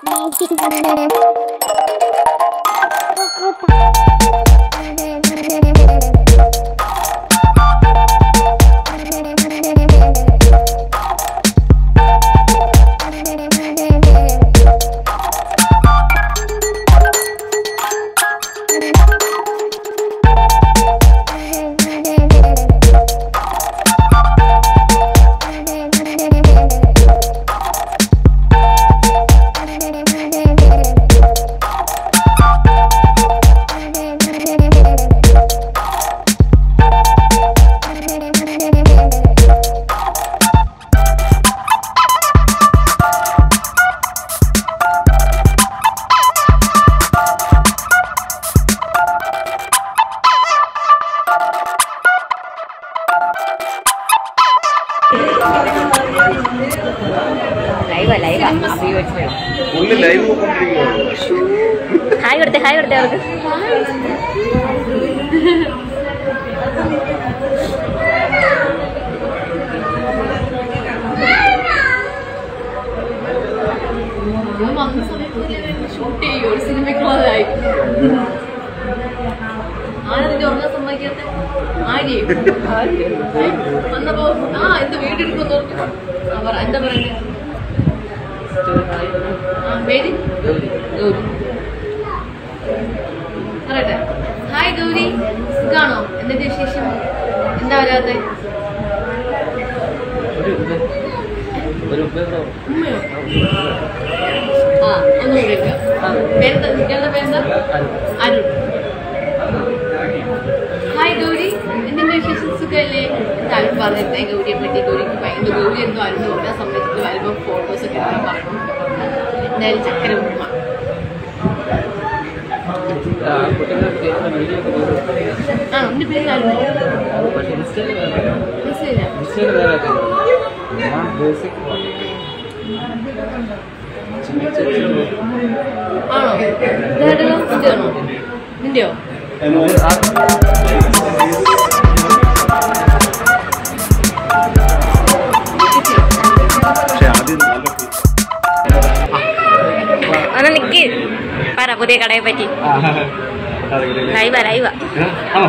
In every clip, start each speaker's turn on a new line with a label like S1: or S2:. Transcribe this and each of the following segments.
S1: ലൈവാ ലൈവാ അഭിയോജിച്ചു
S2: പുള്ളി ലൈവ് കൊണ്ടിരിക്കുകയാണ്
S1: ഹായ് കൊടുത്തേ ഹായ് കൊടുത്തേ അവർക്ക്
S3: ഞാൻ വന്ന സമയത്ത് ഷൂട്ട് ചെയ്യും ഒരു സിനിമയ്ക്കുള്ളതായി ആരെന്നിട്ട് ഉറങ്ങാൻ സമ്മതിക്കാത്ത ആര്യ വന്നപ്പോ ആ എന്ത് വീടെടുക്കുമെന്ന് പറഞ്ഞു ആ പറ എന്താ പറയുന്നത് ആ പേര് ഗൗരി പറയട്ടെ ഹായ് ഗൗരി സുഖാണോ എന്തിന്റെ വിശേഷം എന്താ വരാത്തെ ഉമ്മയോ ആ ഒന്നുകൂടി എടുക്കാം പേരെന്താ നിങ്ങളുടെ പേരെന്താ അരുൺ ഹായ് ഗൗരി എന്തിന്റെ വിശേഷം സുഖമല്ലേ എന്താ അരുൺ പറഞ്ഞിരുന്നേ ഗൗരിയെ പറ്റി ഗൗരിക്ക് ഭയങ്കര ഗൗരി എന്തോ അരുൺ ഓരോ സമയത്ത് വരുമ്പോൾ ഫോട്ടോസ് ഒക്കെ എടുക്കാൻ പറഞ്ഞു എന്തായാലും ചക്കര ഉമ്മ ആ എന്റെ പേര് അരുൺ മനസ്സിലായില്ല ആണോ ഇതാരോ ഇതാണോ നിന്റെയോ
S2: പക്ഷെ ആദ്യം നല്ല
S1: ഒന്ന് നിക്ക് പറ പുതിയ കടയെ പറ്റി ലൈവാ ലൈവാ
S4: ആണോ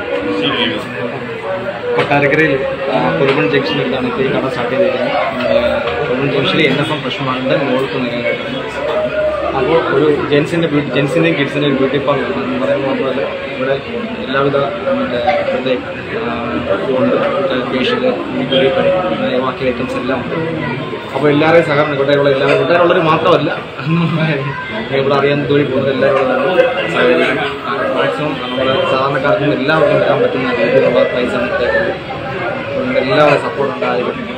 S4: കൊട്ടാരക്കരയിൽ കുറുമൺ ജംഗ്ഷനിലാണ് ഇപ്പോൾ ഈ കട സ്റ്റാർട്ട് ചെയ്തിരിക്കുന്നത് കുറുമൺ ജംഗ്ഷനിൽ എൻ എസ് എം ഫ്രഷ്മാണിൻ്റെ മുകൾക്ക് നിലനിൽക്കുന്നത് അപ്പോൾ ഒരു ജെൻസിൻ്റെ ബ്യൂട്ടി ജെൻസിൻ്റെയും കിഡ്സിൻ്റെയും ഒരു ബ്യൂട്ടി പാർലർ എന്ന് പറയുമ്പോൾ മാത്രമല്ല ഇവിടെ എല്ലാവിധ മറ്റേ ഇവിടുത്തെ ഇതുണ്ട് ഫേഷ്യൽ ബ്യൂട്ടി പണി അങ്ങനെ ബാക്കി ഐറ്റംസ് എല്ലാം ഉണ്ട് അപ്പോൾ എല്ലാവരെയും സഹകരണം കൊട്ടാരമുള്ള എല്ലാവരും കൊട്ടാരമുള്ളവർ മാത്രമല്ല ഇവിടെ അറിയാൻ തൊഴിൽ പോകുന്നത് എല്ലാവരും സഹകരിക്കണം മാക്സിമം നമ്മുടെ സാധാരണക്കാർക്കും എല്ലാവർക്കും വരാൻ പറ്റുന്ന രീതിയിലുള്ള പ്രൈസാണ് ഇട്ടേക്കുന്നത് അതുകൊണ്ട് എല്ലാവരും സപ്പോർട്ട് ഉണ്ടായാലും